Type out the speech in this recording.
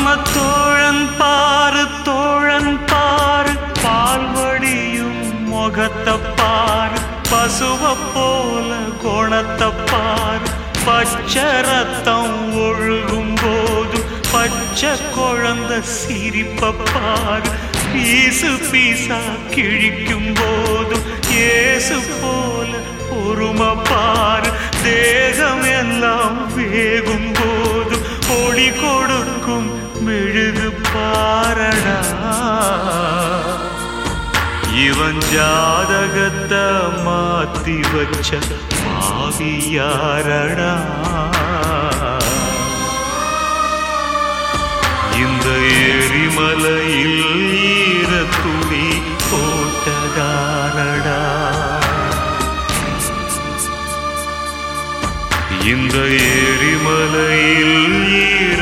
காமத்தோழன் பாரு தோழன் பாரு பால்வடியும் முகத்தப்பாரு பசுவ போல குணத்தப்பாரு பச்சை ரத்தம் ஒழுகும் போது பச்சை குழந்தை சிரிப்பப்பாரு பீசு பீசா கிழிக்கும் போதும் ஏசு போல பொறுமப்பாரு தேகம் எல்லாம் வேகும் போதும் ஒளி கொடுக்கும் மெழுகு பாரடா இவன் ஜாதகத்தை மாத்தி வச்ச பாவியாரடா இந்த எரிமலையில் ஈர துணி போட்டதாரடா இந்த எரிமலையில் ஈர